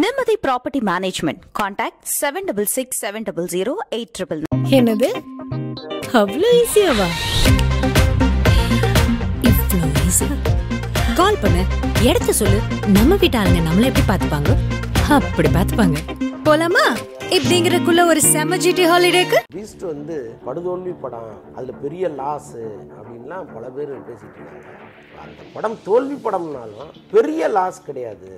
நிம்மதி property management contact seven double six seven double zero eight triple என்னது அவ்வளோ ஈஸியாவா இவ்வளோ ஈஸியா கால் பண்ணு இடத்த சொல்லு நம்ம வீட்டு ஆளுங்க நம்மள எப்படி பார்த்துப்பாங்க அப்படி பார்த்துப்பாங்க போலாமா இப்படிங்கிறதுக்குள்ள ஒரு செம ஜிடி ஹாலிடேக்கு பீஸ்ட் வந்து படுதோல்வி படம் அதில் பெரிய லாஸு அப்படின்லாம் பல பேர் பேசிட்டு இருக்காங்க அந்த படம் தோல்வி படம்னாலும் பெரிய லாஸ் கிடையாது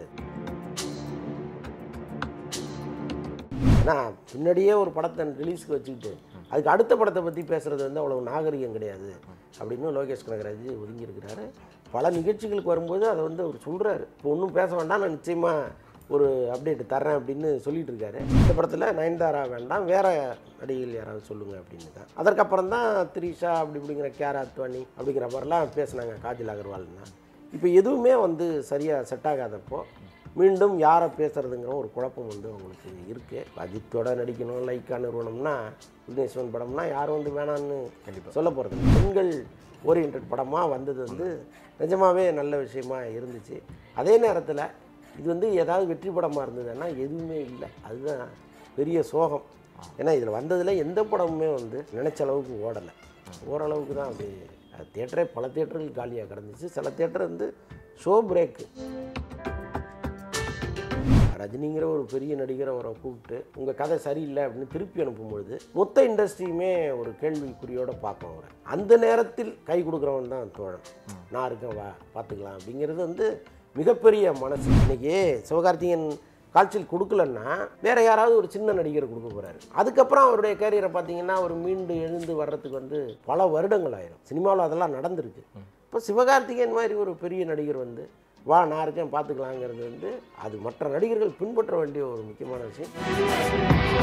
ஏன்னா பின்னாடியே ஒரு படத்தை ரிலீஸ்க்கு வச்சுக்கிட்டு அதுக்கு அடுத்த படத்தை பற்றி பேசுகிறது வந்து அவ்வளோ நாகரிகம் கிடையாது அப்படின்னு லோகேஷ் கனகராஜ் ஒதுங்கி இருக்கிறாரு பல நிகழ்ச்சிகளுக்கு வரும்போது அதை வந்து அவர் சொல்கிறாரு இப்போ ஒன்றும் பேச வேண்டாம் நான் நிச்சயமாக ஒரு அப்டேட் தரேன் அப்படின்னு சொல்லிட்டு இருக்காரு இந்த படத்தில் நயன்தாரா வேண்டாம் வேற நடிகைகள் யாராவது சொல்லுங்க அப்படின்னு தான் அதற்கப்புறம் தான் த்ரிஷா அப்படி இப்படிங்கிற கேர் அத்வானி அப்படிங்கிற மாதிரிலாம் பேசுனாங்க காஜல் அகர்வால்னா இப்போ எதுவுமே வந்து சரியாக செட் ஆகாதப்போ மீண்டும் யாரை பேசுறதுங்கிற ஒரு குழப்பம் வந்து அவங்களுக்கு இருக்குது அஜித்தோட நடிக்கணும் லைக்கா நிறுவனம்னா விக்னேஸ்வரன் படம்னா யாரும் வந்து வேணான்னு சொல்ல போகிறது பெண்கள் ஓரியன்ட் படமாக வந்தது வந்து நிஜமாவே நல்ல விஷயமா இருந்துச்சு அதே நேரத்தில் இது வந்து ஏதாவது வெற்றி படமாக இருந்ததுன்னா எதுவுமே இல்லை அதுதான் பெரிய சோகம் ஏன்னா இதில் வந்ததில் எந்த படமுமே வந்து நினைச்ச அளவுக்கு ஓடலை ஓரளவுக்கு தான் அது தேட்டரே பல தேட்டர்கள் காலியாக கிடந்துச்சு சில தேட்டர் வந்து ஷோ பிரேக்கு ரஜினிங்கிற ஒரு பெரிய நடிகரை அவரை கூப்பிட்டு உங்கள் கதை சரியில்லை அப்படின்னு திருப்பி அனுப்பும்பொழுது மொத்த இண்டஸ்ட்ரியுமே ஒரு கேள்விக்குறியோட பார்க்கும் அவரை அந்த நேரத்தில் கை கொடுக்குறவன் தான் தோழன் நான் இருக்கேன் வா பார்த்துக்கலாம் அப்படிங்கிறது வந்து மிகப்பெரிய மனசு இன்னைக்கு சிவகார்த்திகேயன் காய்ச்சல் கொடுக்கலன்னா வேற யாராவது ஒரு சின்ன நடிகர் கொடுக்க போறாரு அதுக்கப்புறம் அவருடைய கேரியரை பார்த்தீங்கன்னா அவர் மீண்டு எழுந்து வர்றதுக்கு வந்து பல வருடங்கள் ஆயிரும் சினிமாவில் அதெல்லாம் நடந்திருக்கு இப்போ சிவகார்த்திகேயன் மாதிரி ஒரு பெரிய நடிகர் வந்து வா நான் இருக்கேன் பார்த்துக்கலாங்கிறது வந்து அது மற்ற நடிகர்கள் பின்பற்ற வேண்டிய ஒரு முக்கியமான விஷயம்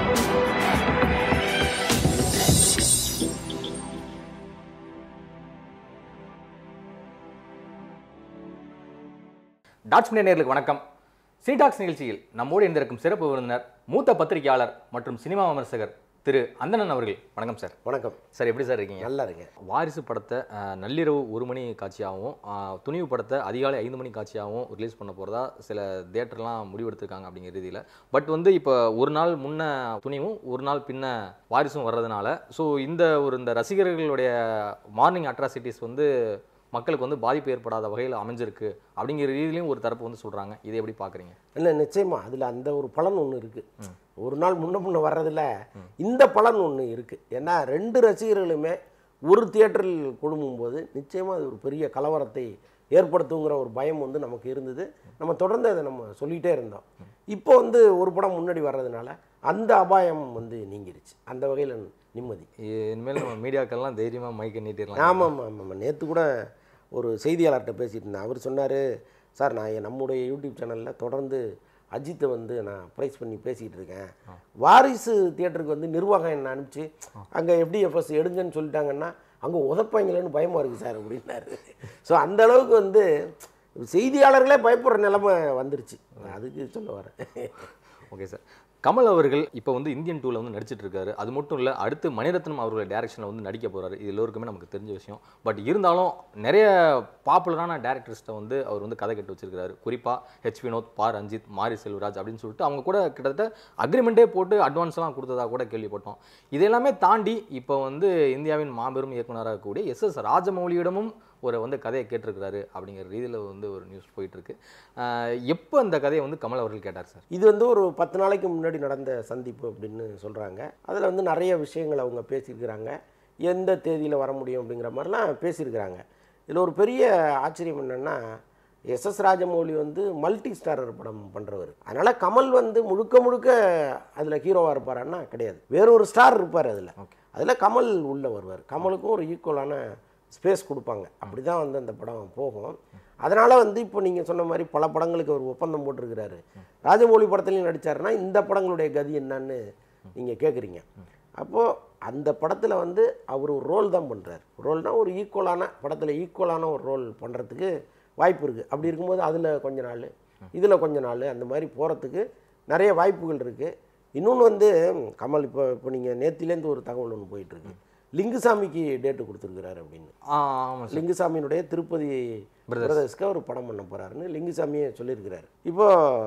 டாட்ஸ் மீடியா நேயர்களுக்கு வணக்கம் சீடாக்ஸ் நிகழ்ச்சியில் நம்மோடு இருந்திருக்கும் சிறப்பு விருந்தினர் மூத்த பத்திரிகையாளர் மற்றும் சினிமா விமர்சகர் திரு அந்தணன் அவர்கள் வணக்கம் சார் வணக்கம் சார் எப்படி சார் இருக்கீங்க நல்லா இருங்க வாரிசு படத்தை அஹ், நள்ளிரவு ஒரு மணி காட்சியாகவும் அஹ், துணிவு படத்தை அதிகாலை ஐந்து மணி காட்சியாகவும் ரிலீஸ் பண்ண போகிறதா சில தேட்டர்லாம் முடிவெடுத்திருக்காங்க அப்படிங்கிற ரீதியில் பட் வந்து இப்போ ஒரு நாள் முன்ன துணிவும் ஒரு நாள் பின்ன வாரிசும் வர்றதுனால ஸோ இந்த ஒரு இந்த ரசிகர்களுடைய மார்னிங் அட்ராசிட்டிஸ் வந்து மக்களுக்கு வந்து பாதிப்பு ஏற்படாத வகையில் அமைஞ்சிருக்கு அப்படிங்கிற ரீதியிலையும் ஒரு தரப்பு வந்து சொல்கிறாங்க இதை எப்படி பார்க்குறீங்க இல்லை நிச்சயமா அதில் அந்த ஒரு பலன் ஒன்று இருக்குது ஒரு நாள் முன்ன முன்ன வர்றதுல இந்த பலன் ஒன்று இருக்குது ஏன்னா ரெண்டு ரசிகர்களுமே ஒரு தியேட்டரில் குழுமும்போது நிச்சயமாக அது ஒரு பெரிய கலவரத்தை ஏற்படுத்துங்கிற ஒரு பயம் வந்து நமக்கு இருந்தது நம்ம தொடர்ந்து அதை நம்ம சொல்லிகிட்டே இருந்தோம் இப்போ வந்து ஒரு படம் முன்னாடி வர்றதுனால அந்த அபாயம் வந்து நீங்கிருச்சு அந்த வகையில் நிம்மதி இனிமேல் நம்ம மீடியாக்கள்லாம் தைரியமாக மைக்கை நீட்டிடலாம் ஆமாம் ஆமாம் ஆமாம் நேற்று கூட ஒரு செய்தியாளர்கிட்ட பேசிட்டு இருந்தேன் அவர் சொன்னார் சார் நான் என் நம்முடைய யூடியூப் சேனலில் தொடர்ந்து அஜித்தை வந்து நான் ப்ரைஸ் பண்ணி பேசிக்கிட்டு இருக்கேன் வாரிசு தியேட்டருக்கு வந்து நிர்வாகம் என்ன அனுப்பிச்சு அங்கே எஃப்டிஎஃப்எஸ் எடுங்கன்னு சொல்லிட்டாங்கன்னா அங்கே உதப்பாங்களேன்னு பயமாக இருக்குது சார் அப்படின்னாரு ஸோ அந்த அளவுக்கு வந்து செய்தியாளர்களே பயப்படுற நிலைமை வந்துருச்சு அதுக்கு சொல்ல வரேன் ஓகே சார் கமல் அவர்கள் இப்போ வந்து இந்தியன் டூவில் வந்து நடிச்சிட்டு இருக்காரு அது மட்டும் இல்லை அடுத்து மணிரத்னம் அவர்களுடைய டேரக்ஷனில் வந்து நடிக்க போறாரு இது எல்லோருக்குமே நமக்கு தெரிஞ்ச விஷயம் பட் இருந்தாலும் நிறைய பாப்புலரான டேரக்டர்ஸ்ட்டை வந்து அவர் வந்து கதை கட்டு வச்சிருக்காரு குறிப்பாக ஹெச் வினோத் பா ரஞ்சித் மாரி செல்வராஜ் அப்படின்னு சொல்லிட்டு அவங்க கூட கிட்டத்தட்ட அக்ரிமெண்ட்டே போட்டு அட்வான்ஸ்லாம் கொடுத்ததா கூட கேள்விப்பட்டோம் இது எல்லாமே தாண்டி இப்போ வந்து இந்தியாவின் மாபெரும் இயக்குனராக கூடிய எஸ் எஸ் ராஜமௌலியிடமும் ஒரு வந்து கதையை கேட்டிருக்கிறாரு அப்படிங்கிற ரீதியில் வந்து ஒரு நியூஸ் போயிட்டு இருக்கு ஆஹ் எப்போ அந்த கதையை வந்து கமல் அவர்கள் கேட்டார் சார் இது வந்து ஒரு பத்து நாளைக்கு முன்னாடி நடந்த சந்திப்பு அப்படின்னு சொல்கிறாங்க அதில் வந்து நிறைய விஷயங்கள் அவங்க பேசியிருக்கிறாங்க எந்த தேதியில் வர முடியும் அப்படிங்கிற மாதிரிலாம் பேசியிருக்கிறாங்க இதில் ஒரு பெரிய ஆச்சரியம் என்னென்னா எஸ்எஸ் ராஜமௌலி வந்து மல்டி ஸ்டாரர் படம் பண்ணுறவர் அதனால் கமல் வந்து முழுக்க முழுக்க அதில் ஹீரோவாக இருப்பாரான்னா கிடையாது வேற ஒரு ஸ்டார் இருப்பார் அதில் அதில் கமல் உள்ளே வருவார் கமலுக்கும் ஒரு ஈக்குவலான ஸ்பேஸ் கொடுப்பாங்க அப்படி தான் வந்து அந்த படம் போகும் அதனால் வந்து இப்போ நீங்கள் சொன்ன மாதிரி பல படங்களுக்கு அவர் ஒப்பந்தம் போட்டிருக்கிறாரு ராஜமௌழி படத்துலையும் நடித்தாருன்னா இந்த படங்களுடைய கதி என்னன்னு நீங்கள் கேட்குறீங்க அப்போது அந்த படத்தில் வந்து அவர் ஒரு ரோல் தான் பண்ணுறாரு ரோல்னால் ஒரு ஈக்குவலான படத்தில் ஈக்குவலான ஒரு ரோல் பண்ணுறதுக்கு வாய்ப்பு இருக்குது அப்படி இருக்கும்போது அதில் கொஞ்ச நாள் இதில் கொஞ்ச நாள் அந்த மாதிரி போகிறதுக்கு நிறைய வாய்ப்புகள் இருக்குது இன்னொன்று வந்து கமல் இப்போ இப்போ நீங்கள் நேத்திலேருந்து ஒரு தகவல் ஒன்று போயிட்டுருக்கு லிங்குசாமிக்கு டேட்டு கொடுத்துருக்கிறாரு அப்படின்னு ஆ ஆமாம் சார் லிங்குசாமியினுடைய திருப்பதி Brothers. பிரதர்ஸ்க்கு அவர் படம் பண்ண போகிறாருன்னு லிங்குசாமியே சொல்லியிருக்கிறாரு இப்போ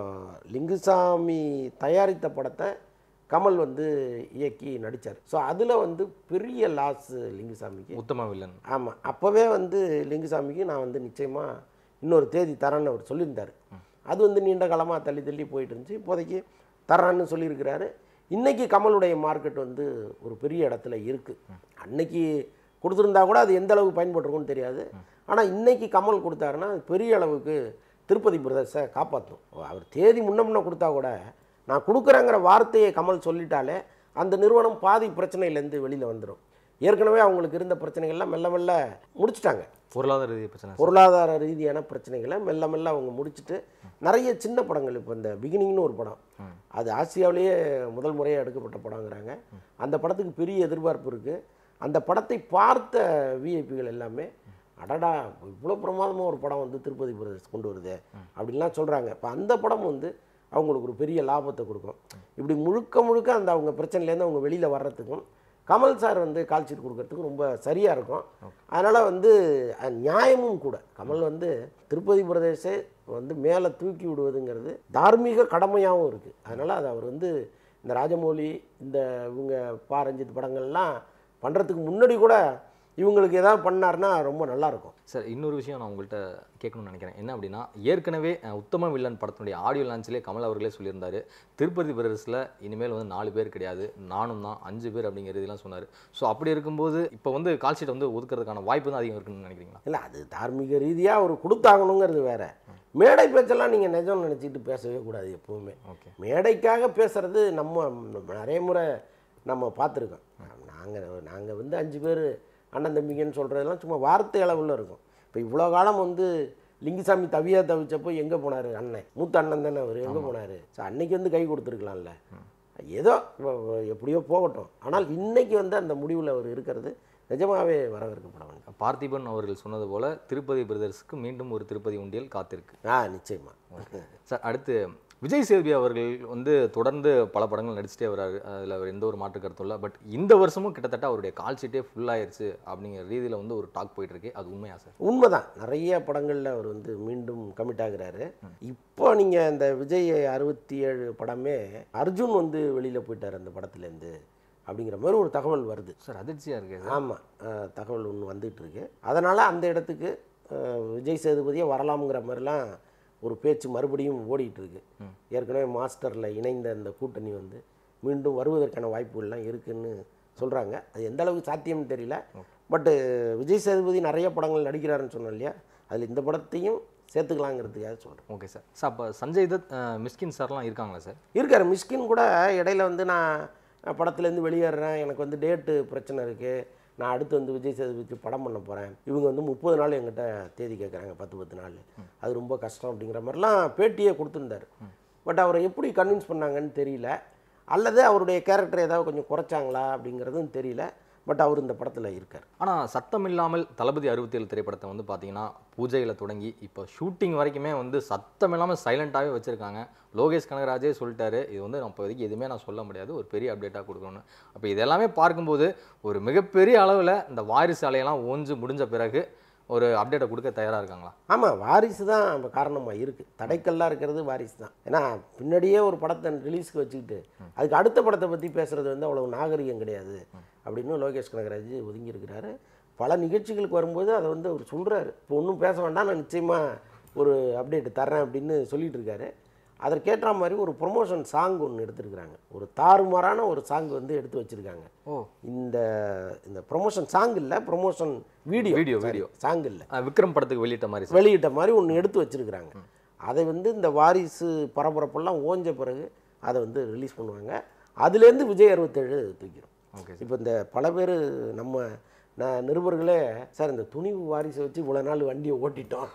லிங்குசாமி தயாரித்த படத்தை கமல் வந்து இயக்கி நடித்தார் ஸோ அதில் வந்து பெரிய லாஸ் லிங்குசாமிக்கு உத்தம வில்லன் ஆமாம் அப்போவே வந்து லிங்குசாமிக்கு நான் வந்து நிச்சயமாக இன்னொரு தேதி தரேன்னு அவர் சொல்லியிருந்தார் அது வந்து நீண்ட காலமாக தள்ளி தள்ளி போயிட்டு இருந்துச்சு இப்போதைக்கு தரான்னு சொல்லியிருக்கிறாரு இன்னைக்கு கமலுடைய மார்க்கெட் வந்து ஒரு பெரிய இடத்துல இருக்குது அன்னைக்கு கொடுத்துருந்தா கூட அது எந்த அளவுக்கு பயன்பட்டுருக்கும்னு தெரியாது ஆனால் இன்னைக்கு கமல் கொடுத்தாருன்னா அது பெரிய அளவுக்கு திருப்பதி பிரதர்ஸை காப்பாற்றும் அவர் தேதி முன்ன முன்ன கொடுத்தா கூட நான் கொடுக்குறேங்கிற வார்த்தையை கமல் சொல்லிட்டாலே அந்த நிறுவனம் பாதி பிரச்சனையிலேருந்து வெளியில் வந்துடும் ஏற்கனவே அவங்களுக்கு இருந்த பிரச்சனைகள்லாம் மெல்ல மெல்ல முடிச்சிட்டாங்க பொருளாதார ரீதியாக பிரச்சனை சார். பொருளாதார ரீதியான பிரச்சனைகளை மெல்ல மெல்ல அவங்க முடிச்சுட்டு நிறைய சின்ன படங்கள் இப்போ இந்த பிகினிங்னு ஒரு படம் அது ஆசியாவிலேயே முதல் முறையாக எடுக்கப்பட்ட படங்கிறாங்க அந்த படத்துக்கு பெரிய எதிர்பார்ப்பு இருக்குது அந்த படத்தை பார்த்த விஐபிகள் எல்லாமே அடடா இவ்வளோ பிரமாதமாக ஒரு படம் வந்து திருப்பதி பிரதர்ஸ் கொண்டு வருது அப்படின்லாம் சொல்கிறாங்க இப்போ அந்த படம் வந்து அவங்களுக்கு ஒரு பெரிய லாபத்தை கொடுக்கும் இப்படி முழுக்க முழுக்க அந்த அவங்க பிரச்சனையிலேருந்து அவங்க வெளியில் வர்றதுக்கும் கமல் சார் வந்து கால் ஷீட் கொடுக்கறதுக்கு ரொம்ப சரியாக இருக்கும் அதனால் வந்து அது நியாயமும் கூட கமல் வந்து திருப்பதி பிரதேசை வந்து மேலே தூக்கி விடுவதுங்கிறது தார்மீக கடமையாகவும் இருக்குது அதனால் அது அவர் வந்து இந்த ராஜமௌலி இந்த இவங்க பா ரஞ்சித் படங்கள்லாம் பண்ணுறதுக்கு முன்னாடி கூட இவங்களுக்கு ஏதாவது பண்ணாருன்னா ரொம்ப நல்லாயிருக்கும் சார் இன்னொரு விஷயம் நான் உங்கள்கிட்ட கேட்கணும்னு நினைக்கிறேன் என்ன அப்படின்னா ஏற்கனவே அஹ், உத்தம வில்லன் படத்தினுடைய ஆடியோ லான்ச்சிலே கமல் அவர்களே சொல்லியிருந்தாரு திருப்பதி பிரதர்ஸில் இனிமேல் வந்து நாலு பேர் கிடையாது நானும் தான் அஞ்சு பேர் அப்படிங்கிறதெல்லாம் சொன்னார் ஸோ அப்படி இருக்கும்போது இப்போ வந்து கால் ஷீட் வந்து ஒதுக்கிறதுக்கான வாய்ப்பு தான் அதிகம் இருக்குன்னு நினைக்கிறீங்களா இல்லை அது தார்மீக ரீதியாக அவர் கொடுத்தாகணுங்கிறது வேற மேடை பேச்செல்லாம் நீங்கள் நிஜம் நினச்சிட்டு பேசவே கூடாது எப்போவுமே ஓகே மேடைக்காக பேசுறது நம்ம நிறைய முறை நம்ம பார்த்துருக்கோம் நாங்கள் நாங்கள் வந்து அஞ்சு பேர் அண்ணன் தம்பிங்கன்னு சொல்கிறதெல்லாம் சும்மா வார்த்தை அளவில் இருக்கும் இப்போ இவ்வளோ காலம் வந்து லிங்குசாமி தவியா தவிச்சப்போ எங்கே போனார் அண்ணன் மூத்த அண்ணன் தானே அவர் எங்கே போனார் ஸோ அன்னைக்கு வந்து கை கொடுத்துருக்கலாம்ல ஏதோ வ- வ- எப்படியோ போகட்டும் ஆனால் இன்னைக்கு வந்து அந்த முடிவில் அவர் இருக்கிறது நிஜமாவே வரவேற்கப்பட வேண்டும் பார்த்திபன் அவர்கள் சொன்னது போல திருப்பதி பிரதர்ஸ்க்கு மீண்டும் ஒரு திருப்பதி உண்டியல் காத்திருக்கு ஆ நிச்சயமா சார் அடுத்து விஜய் சேதுபதி அவர்கள் வந்து தொடர்ந்து பல படங்கள் நடிச்சிட்டே வராரு அதில் அவர் எந்த ஒரு மாற்று கருத்தும் இல்லை பட் இந்த வருஷமும் கிட்டத்தட்ட அவருடைய கால் ஷீட்டே ஃபுல் ஆயிருச்சு அப்படிங்கிற ரீதியில் வந்து ஒரு டாக் போயிட்டு இருக்கு அது உண்மையா சார் உண்மைதான் நிறைய படங்களில் அவர் வந்து மீண்டும் கமிட் ஆகுறாரு இப்போ நீங்கள் இந்த விஜய் அறுபத்தி ஏழு படமே அர்ஜுன் வந்து வெளியில் போயிட்டார் அந்த படத்துலேருந்து அப்படிங்கிற மாதிரி ஒரு தகவல் வருது சார் அதிர்ச்சியாக இருக்கு ஆமாம் தகவல் ஒன்று வந்துட்டு இருக்கு அதனால் அந்த இடத்துக்கு அஹ், விஜய் சேதுபதியே வரலாம்ங்கிற மாதிரிலாம் ஒரு பேச்சு மறுபடியும் ஓடிட்டு இருக்கு ஏற்கனவே மாஸ்டரில் இணைந்த அந்த கூட்டணி வந்து மீண்டும் வருவதற்கான வாய்ப்புகள்லாம் இருக்குன்னு சொல்கிறாங்க அது எந்த அளவுக்கு சாத்தியம்னு தெரியல பட்டு விஜய் சேதுபதி நிறைய படங்கள் நடிக்கிறாருன்னு சொன்னோம் இல்லையா அதில் இந்த படத்தையும் சேர்த்துக்கலாங்கிறதுக்காக சொல்கிறேன் ஓகே சார் சார் அப்போ சஞ்சய் தத் அஹ், மிஸ்கின் சார்லாம் இருக்காங்களா சார் இருக்கார் மிஸ்கின் கூட இடையில வந்து நான் படத்துலேருந்து வெளியேறேன் எனக்கு வந்து டேட்டு பிரச்சனை இருக்குது நான் அடுத்து வந்து விஜய் சேதுபதி படம் பண்ண போகிறேன் இவங்க வந்து முப்பது நாள் எங்கிட்ட தேதி கேட்குறாங்க பத்து பத்து நாள் அது ரொம்ப கஷ்டம் அப்படிங்கிற மாதிரிலாம் பேட்டியே கொடுத்துருந்தார் பட் அவரை எப்படி கன்வின்ஸ் பண்ணாங்கன்னு தெரியல அல்லது அவருடைய கேரக்டர் ஏதாவது கொஞ்சம் குறைச்சாங்களா அப்படிங்கிறதும் தெரியல பட் அவர் இந்த படத்தில் இருக்கார் ஆனால் சத்தம் இல்லாமல் தளபதி அறுபத்தேழு திரைப்படத்தை வந்து பார்த்தீங்கன்னா பூஜையில் தொடங்கி இப்போ ஷூட்டிங் வரைக்குமே வந்து சத்தம் இல்லாமல் சைலண்ட்டாகவே வச்சுருக்காங்க லோகேஷ் கனகராஜே சொல்லிட்டாரு இது வந்து நான் இப்போதைக்கு எதுவுமே நான் சொல்ல முடியாது ஒரு பெரிய அப்டேட்டாக கொடுக்கணும்னு அப்போ இதெல்லாமே பார்க்கும்போது ஒரு மிகப்பெரிய அளவில் இந்த வாரிசு அலையெல்லாம் ஓஞ்சு முடிஞ்ச பிறகு ஒரு அப்டேட்டை கொடுக்க தயாராக இருக்காங்களா ஆமாம் வாரிசு தான் இப்போ காரணமாக இருக்குது தடைக்கல்லாக இருக்கிறது வாரிசு தான் ஏன்னா பின்னாடியே ஒரு படத்தை ரிலீஸ்க்கு வச்சுக்கிட்டு அதுக்கு அடுத்த படத்தை பற்றி பேசுகிறது வந்து அவ்வளோ நாகரிகம் கிடையாது அப்படின்னு லோகேஷ் கனகராஜ் ஒதுங்கி இருக்கிறாரு பல நிகழ்ச்சிகளுக்கு வரும்போது அதை வந்து அவர் சொல்கிறாரு இப்போ ஒன்றும் பேச வேண்டாம் நான் நிச்சயமாக ஒரு அப்டேட் தர்றேன் அப்படின்னு சொல்லிட்டு இருக்காரு அதற்கேற்ற மாதிரி ஒரு ப்ரொமோஷன் சாங் ஒன்று எடுத்திருக்கிறாங்க ஒரு தாறுமாறான ஒரு சாங் வந்து எடுத்து வச்சுருக்காங்க ஓ இந்த இந்த ப்ரொமோஷன் சாங் இல்லை promotion video Video, video. Song இல்லை அஹ் விக்ரம் படத்துக்கு வெளியிட்ட மாதிரி சார் வெளியிட்ட மாதிரி ஒன்று எடுத்து வச்சிருக்கிறாங்க அதை வந்து இந்த வாரிசு பரபரப்பெல்லாம் ஓஞ்ச பிறகு அதை வந்து ரிலீஸ் பண்ணுவாங்க அதுலேருந்து விஜய் அறுபத்தேழு தூக்கிடும் ஓகே இப்போ இந்த பல பேர் நம்ம நான் நிருபர்களே சார் இந்த துணிவு வாரிசை வச்சு இவ்வளோ நாள் வண்டியை ஓட்டிட்டோம்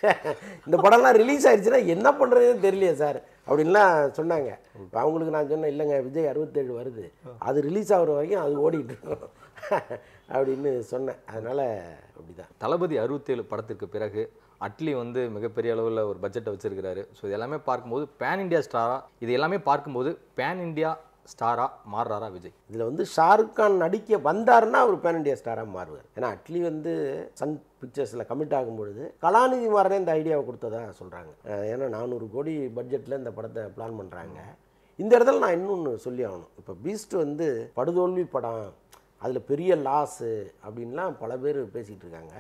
இந்த படம்லாம் ரிலீஸ் ஆயிடுச்சுன்னா என்ன பண்ணுறதுன்னு தெரியலையே சார் அப்படின்லாம் சொன்னாங்க இப்போ அவங்களுக்கு நான் சொன்னேன் இல்லைங்க விஜய் அறுபத்தேழு வருது அது ரிலீஸ் ஆகுற வரைக்கும் அது ஓடிட்டு இருக்கும் அப்படின்னு சொன்னேன் அதனால் அப்படிதான் தளபதி அறுபத்தேழு படத்திற்கு பிறகு அட்லி வந்து மிகப்பெரிய அளவில் ஒரு பட்ஜெட்டை வச்சிருக்கிறாரு ஸோ இது எல்லாமே பார்க்கும்போது பேன் இந்தியா ஸ்டாரா இது எல்லாமே பார்க்கும்போது பேன் இந்தியா ஸ்டாரா மாறுறாரா விஜய் இதில் வந்து ஷாருக் கான் நடிக்க வந்தாருன்னா அவர் பேன் இண்டியா ஸ்டாராக மாறுவார் ஏன்னா அட்லி வந்து சன் பிக்சர்ஸில் கமிட் ஆகும் பொழுது கலாநிதி மாறனே இந்த ஐடியாவை கொடுத்ததா சொல்கிறாங்க ஏன்னா நானூறு கோடி பட்ஜெட்டில் இந்த படத்தை பிளான் பண்ணுறாங்க இந்த இடத்துல நான் இன்னொன்று சொல்லி ஆகணும் இப்போ பீஸ்ட் வந்து படுதோல்வி படம் அதில் பெரிய லாஸு அப்படின்லாம் பல பேர் பேசிகிட்டு இருக்காங்க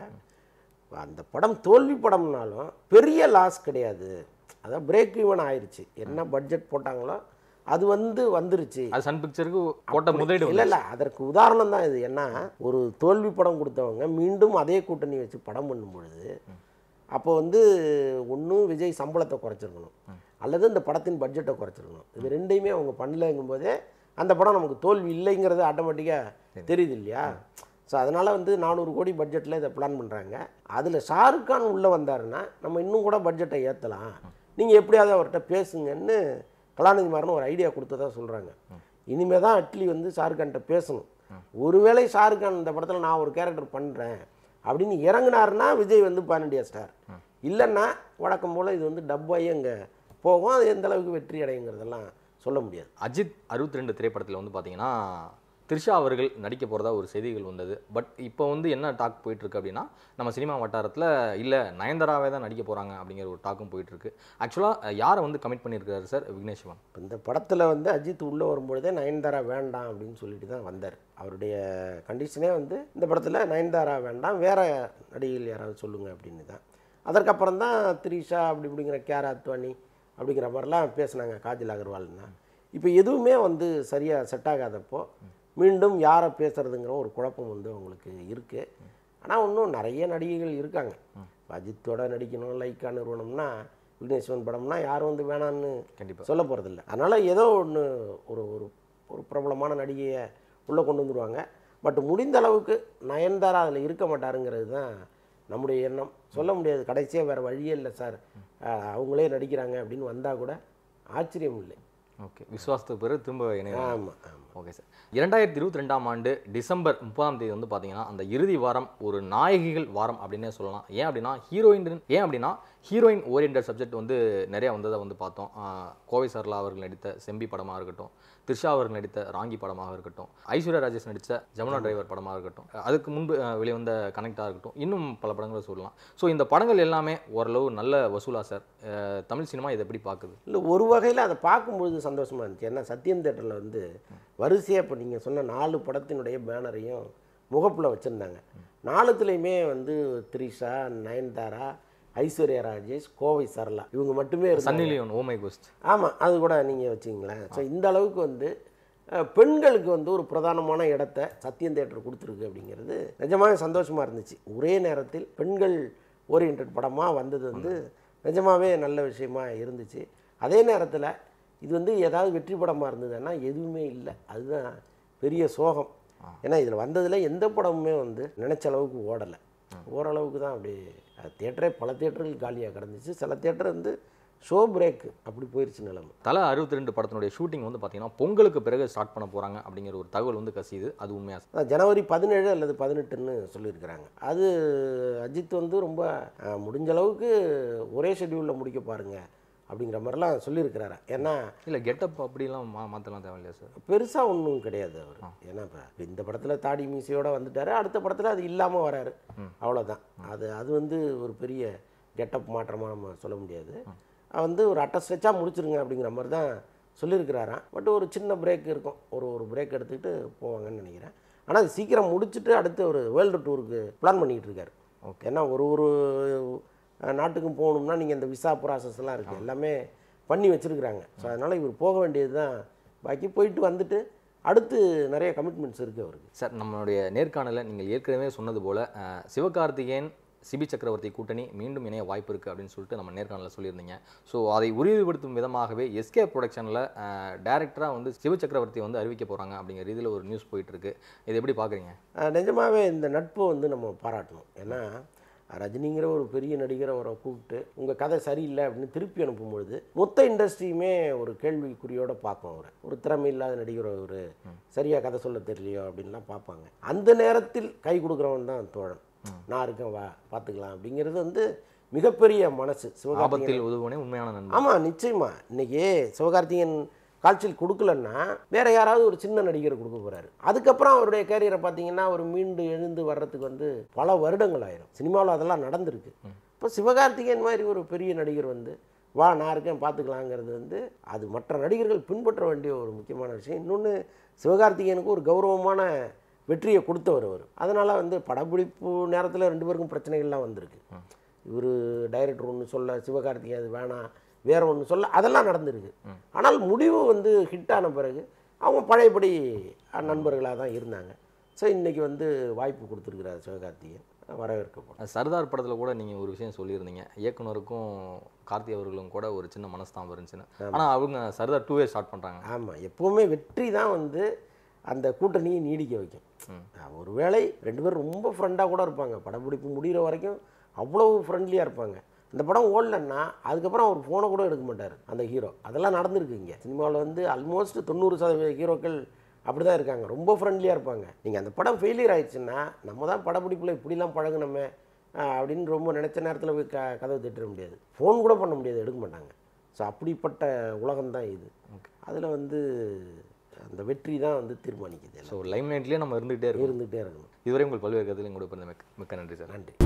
அந்த படம் தோல்வி படம்னாலும் பெரிய லாஸ் கிடையாது அதான் பிரேக் ஈவன் ஆயிடுச்சு என்ன பட்ஜெட் போட்டாங்களோ அது வந்து வந்துருச்சு அது சன் பிக்சருக்கு போட்ட முதலீடு இல்லை இல்லை அதற்கு உதாரணம் தான் இது ஏன்னா ஒரு தோல்வி படம் கொடுத்தவங்க மீண்டும் அதே கூட்டணி வச்சு படம் பண்ணும் பொழுது அப்போ வந்து ஒன்றும் விஜய் சம்பளத்தை குறைச்சிருக்கணும் அல்லது இந்த படத்தின் பட்ஜெட்டை குறைச்சிருக்கணும் இது ரெண்டையுமே அவங்க பண்ணலைங்கும் போதே அந்த படம் நமக்கு தோல்வி இல்லைங்கிறது ஆட்டோமேட்டிக்காக தெரியுது இல்லையா ஸோ அதனால் வந்து நானூறு கோடி பட்ஜெட்டில் இதை பிளான் பண்ணுறாங்க அதில் ஷாருக் கான் உள்ளே வந்தாருன்னா நம்ம இன்னும் கூட பட்ஜெட்டை ஏற்றலாம் நீங்கள் எப்படியாவது அவர்கிட்ட பேசுங்கன்னு கலாநிதி மாறன் ஒரு ஐடியா கொடுத்ததா சொல்கிறாங்க இனிமே தான் அட்லி வந்து ஷாருக் கான்கிட்ட பேசணும் ஒருவேளை ஷாருக் கான் இந்த படத்தில் நான் ஒரு கேரக்டர் பண்ணுறேன் அப்படின்னு இறங்குனாருன்னா விஜய் வந்து பான் இண்டியா ஸ்டார் இல்லைன்னா வழக்கம் போல் இது வந்து டப்பாயி அங்கே போகும் அது எந்த அளவுக்கு வெற்றி அடையுங்கிறதெல்லாம் சொல்ல முடியாது அஜித் அறுபத்தி ரெண்டு திரைப்படத்தில் வந்து பார்த்தீங்கன்னா த்ரிஷா அவர்கள் நடிக்க போகிறதா ஒரு செய்திகள் வந்தது பட் இப்போ வந்து என்ன டாக் போயிட்டு இருக்கு அப்படின்னா நம்ம சினிமா வட்டாரத்தில் இல்லை நயன்தாராவே தான் நடிக்க போகிறாங்க அப்படிங்கிற ஒரு டாக்கும் போயிட்டு இருக்கு ஆக்சுவலாக யாரை வந்து கமிட் பண்ணியிருக்காரு சார் விக்னேஷ் சிவன் இப்போ இந்த படத்தில் வந்து அஜித் உள்ளே வரும்பொழுதே நயன்தாரா வேண்டாம் அப்படின்னு சொல்லிட்டு தான் வந்தார் அவருடைய கண்டிஷனே வந்து இந்த படத்தில் நயன்தாரா வேண்டாம் வேற நடிகைகள் யாராவது சொல்லுங்க அப்படின்னு தான் அதற்கப்புறம் தான் த்ரிஷா அப்படி இப்படிங்கிற கேர் அத்வானி அப்படிங்கிற மாதிரிலாம் பேசுனாங்க காஜல் அகர்வால்னா இப்போ எதுவுமே வந்து சரியாக செட் ஆகாதப்போ மீண்டும் யாரை பேசுறதுங்கிற ஒரு குழப்பம் வந்து அவங்களுக்கு இருக்குது ஆனால் இன்னும் நிறைய நடிகைகள் இருக்காங்க இப்ப அஜித்தோட நடிக்கணும் லைக்கா நிறுவனம்னா விக்னேஸ்வரன் படம்னா யாரும் வந்து வேணான்னு கண்டிப்பா. சொல்ல போகிறதில்ல அதனால் ஏதோ ஒன்று ஒரு ஒரு ஒரு பிரபலமான நடிகையை உள்ளே கொண்டு வந்துருவாங்க பட் முடிந்த அளவுக்கு நயன்தாரா அதில் இருக்க மாட்டாருங்கிறது தான் நம்முடைய எண்ணம் சொல்ல முடியாது கடைசியாக வேறு வழியே இல்லை சார் அஹ் அவங்களே நடிக்கிறாங்க அப்படின்னு வந்தால் கூட ஆச்சரியம் இல்லை ஓகே விஸ்வாசத்துக்கு பிறகு திரும்ப இணைய ஆமாம் ஆமாம் ஓகே சார் இரண்டாயிரத்தி இருபத்தி ரெண்டாம் ஆண்டு டிசம்பர் முப்பதாம் தேதி வந்து பார்த்தீங்கன்னா அந்த இறுதி வாரம் ஒரு நாயகிகள் வாரம் அப்படின்னே சொல்லலாம் ஏன் அப்படின்னா ஹீரோயின் ஏன் அப்படின்னா ஹீரோயின் ஓரியன்ட் சப்ஜெக்ட் வந்து நிறைய வந்ததை வந்து பார்த்தோம் ஆஹ் கோவை சர்லா அவர்கள் நடித்த செம்பி படமாக இருக்கட்டும் த்ரிஷா அவர்கள் நடித்த ராங்கி படமாக இருக்கட்டும் ஐஸ்வர்யா ராஜேஷ் நடித்த ஜமுனா டிரைவர் படமாக இருக்கட்டும் அதுக்கு முன்பு ஆஹ் வெளிவந்த கனெக்டாக இருக்கட்டும் இன்னும் பல படங்களை சொல்லலாம் ஸோ இந்த படங்கள் எல்லாமே ஓரளவு நல்ல வசூலா சார் ஆஹ் தமிழ் சினிமா இதை எப்படி பார்க்குது இல்லை ஒரு வகையில் அதை பார்க்கும்பொழுது சந்தோஷமாக இருந்துச்சு ஏன்னா சத்யம் தேட்டரில் வந்து வரிசையாக இப்போ நீங்கள் சொன்ன நாலு படத்தினுடைய பேனரையும் முகப்பில் வச்சுருந்தாங்க நாலுத்துலேயுமே வந்து த்ரிஷா நயன்தாரா ஐஸ்வர்யா ராஜேஷ் கோவை சரளா இவங்க மட்டுமே இருந்தாங்க சன்னி லியோன் ஓமை கோஸ்ட் ஆமாம் அது கூட நீங்கள் வச்சிங்களேன் ஸோ இந்த அளவுக்கு வந்து அஹ், பெண்களுக்கு வந்து ஒரு பிரதானமான இடத்த சத்யம் தேட்டர் கொடுத்துருக்கு அப்படிங்கிறது நிஜமாவே சந்தோஷமாக இருந்துச்சு ஒரே நேரத்தில் பெண்கள் ஓரியன்ட் படமாக வந்தது வந்து நிஜமாவே நல்ல விஷயமா இருந்துச்சு அதே நேரத்தில் இது வந்து ஏதாவது வெற்றி படமாக இருந்ததுன்னா எதுவுமே இல்லை அதுதான் பெரிய சோகம் ஏன்னா இதில் வந்ததில் எந்த படமுமே வந்து நினச்ச அளவுக்கு ஓடலை ஓரளவுக்கு தான் அப்படி தேட்டரே பல தேட்டர்கள் காலியாக கிடந்துச்சு சில தேட்டர் வந்து ஷோ பிரேக் அப்படி போயிருச்சு நிலைமை தலை அறுபத்தி ரெண்டு படத்தினுடைய ஷூட்டிங் வந்து பார்த்தீங்கன்னா பொங்கலுக்கு பிறகு ஸ்டார்ட் பண்ண போகிறாங்க அப்படிங்கிற ஒரு தகவல் வந்து கசியுது அது உண்மையா சார் அதான் ஜனவரி பதினேழு அல்லது பதினெட்டுன்னு சொல்லியிருக்கிறாங்க அது அஜித் வந்து ரொம்ப அஹ், முடிஞ்ச அளவுக்கு ஒரே ஷெட்யூலில் முடிக்க பாருங்க அப்படிங்கிற மாதிரிலாம் சொல்லியிருக்கிறாரு ஏன்னா இல்லை கெட்டப் அப்படிலாம் மா மாற்றலாம் தேவையில்லையா சார் பெருசாக ஒன்றும் கிடையாது அவர் ஏன்னா இப்போ இந்த படத்தில் தாடி மீசையோட வந்துட்டாரு அடுத்த படத்தில் அது இல்லாமல் வராரு அவ்வளோதான் அது அது வந்து ஒரு பெரிய கெட்டப் மாற்றமாக நம்ம சொல்ல முடியாது அது வந்து ஒரு அட்ட ஸ்ட்ரெச்சாக முடிச்சிருங்க அப்படிங்கிற மாதிரி தான் சொல்லியிருக்கிறாராம் பட் ஒரு சின்ன பிரேக் இருக்கும் ஒரு ஒரு பிரேக் எடுத்துக்கிட்டு போவாங்கன்னு நினைக்கிறேன் ஆனால் அது சீக்கிரம் முடிச்சுட்டு அடுத்து ஒரு வேர்ல்டு டூருக்கு பிளான் பண்ணிக்கிட்டு இருக்காரு ஏன்னா ஒரு ஒரு அஹ், நாட்டுக்கும் போகணும்னா நீங்கள் இந்த விசா ப்ராசஸ்லாம் இருக்குது எல்லாமே பண்ணி வச்சுருக்குறாங்க ஸோ அதனால் இவர் போக வேண்டியது தான் பாக்கி போயிட்டு வந்துட்டு அடுத்து நிறைய கமிட்மெண்ட்ஸ் இருக்குது அவருக்கு சார் நம்மளுடைய நேர்காணலில் நீங்கள் ஏற்கனவே சொன்னது போல் அஹ், சிவகார்த்திகேயன் சிபி சக்கரவர்த்தி கூட்டணி மீண்டும் இணைய வாய்ப்பு இருக்குது அப்படின்னு சொல்லிட்டு நம்ம நேர்காணலில் சொல்லியிருந்தீங்க ஸோ அதை உறுதிப்படுத்தும் விதமாகவே எஸ்கே ப்ரொடக்ஷனில் டேரக்டராக வந்து சிவ சக்கரவர்த்தி வந்து அறிவிக்க போகிறாங்க அப்படிங்கிற இதில் ஒரு நியூஸ் போயிட்டுருக்கு இது எப்படி பார்க்குறீங்க அஹ், நிஜமாவே இந்த நட்பை வந்து நம்ம பாராட்டணும் ஏன்னா ரஜினிங்கிற ஒரு பெரிய நடிகரை அவரை கூப்பிட்டு உங்கள் கதை சரியில்லை அப்படின்னு திருப்பி அனுப்பும்பொழுது மொத்த இண்டஸ்ட்ரியுமே ஒரு கேள்விக்குறியோட பார்க்கும் அவரை ஒரு திறமை இல்லாத நடிகர் அவர் சரியாக கதை சொல்ல தெரியலையோ அப்படின்லாம் பார்ப்பாங்க அந்த நேரத்தில் கை கொடுக்குறவன் தான் தோழன் நான் இருக்கேன் வா பார்த்துக்கலாம் அப்படிங்கிறது வந்து மிகப்பெரிய மனசு சிவகார்த்திகேயன் ஆபத்தில் உதவுவனே உண்மையான நண்பன் ஆமாம் நிச்சயமா இன்னைக்கு சிவகார்த்திகேயன் கால்ஷீட் கொடுக்கலன்னா வேற யாராவது ஒரு சின்ன நடிகர் கொடுக்க போறாரு அதுக்கப்புறம் அவருடைய கேரியரை பார்த்தீங்கன்னா ஒரு மீண்டு எழுந்து வர்றதுக்கு வந்து பல வருடங்கள் ஆயிரும் சினிமாவில் அதெல்லாம் நடந்திருக்கு இப்போ சிவகார்த்திகேயன் மாதிரி ஒரு பெரிய நடிகர் வந்து வா நான் இருக்கேன் பார்த்துக்கலாங்கிறது வந்து அது மற்ற நடிகர்கள் பின்பற்ற வேண்டிய ஒரு முக்கியமான விஷயம் இன்னொன்று சிவகார்த்திகேயனுக்கு ஒரு கௌரவமான வெற்றியை கொடுத்தவர் அவர் அதனால் வந்து படப்பிடிப்பு நேரத்தில் ரெண்டு பேருக்கும் பிரச்சனைகள்லாம் வந்திருக்கு இவர் டைரக்டர் ஒன்று சொல்ல சிவகார்த்திகேயன் அது வேணாம் வேற ஒன்று சொல்ல அதெல்லாம் நடந்திருக்கு ஆனால் முடிவு வந்து ஹிட் ஆன பிறகு அவங்க பழையபடி நண்பர்களாக தான் இருந்தாங்க ஸோ இன்றைக்கி வந்து வாய்ப்பு கொடுத்துருக்கிறார் சிவகார்த்திகேயன் வரவேற்கப்படும் சர்தார் படத்தில் கூட நீங்கள் ஒரு விஷயம் சொல்லியிருந்தீங்க இயக்குனருக்கும் கார்த்தி அவர்களும் கூட ஒரு சின்ன மனஸ்தாபம் இருந்துச்சுன்னு ஆனால் அவங்க சர்தார் டூவே ஸ்டார்ட் பண்ணுறாங்க ஆமாம் எப்போவுமே வெற்றி தான் வந்து அந்த கூட்டணியை நீடிக்க வைக்கும் ஒருவேளை ரெண்டு பேரும் ரொம்ப ஃப்ரெண்டாக கூட இருப்பாங்க படப்பிடிப்பு முடிகிற வரைக்கும் அவ்வளோ ஃப்ரெண்ட்லியாக இருப்பாங்க இந்த படம் ஓடலன்னா அதுக்கப்புறம் அவர் ஃபோனை கூட எடுக்க மாட்டார் அந்த ஹீரோ அதெல்லாம் நடந்திருக்கு இங்கே சினிமாவில் வந்து ஆல்மோஸ்ட் தொண்ணூறு சதவீத ஹீரோக்கள் அப்படி தான் இருக்காங்க ரொம்ப ஃப்ரெண்ட்லியாக இருப்பாங்க நீங்கள் அந்த படம் ஃபெயிலியர் ஆயிடுச்சுன்னா நம்ம தான் படப்பிடிப்பில் இப்படிலாம் பழகுனோமே ஆஹ் அப்படின்னு ரொம்ப நினச்ச நேரத்தில் போய் க கதவை தட்டிட முடியாது ஃபோன் கூட பண்ண முடியாது எடுக்க மாட்டாங்க ஸோ அப்படிப்பட்ட உலகம்தான் இது அதில் வந்து அந்த வெற்றி தான் வந்து தீர்மானிக்குது ஸோ லைம் நைட்லேயே நம்ம இருந்துகிட்டே இருக்கோம் இருந்துகிட்டே இருக்கணும் இதுவரை உங்கள் பல்வேறு கருத்தில் கூட பிறந்த மிக்க மிக்க நன்றி சார் நன்றி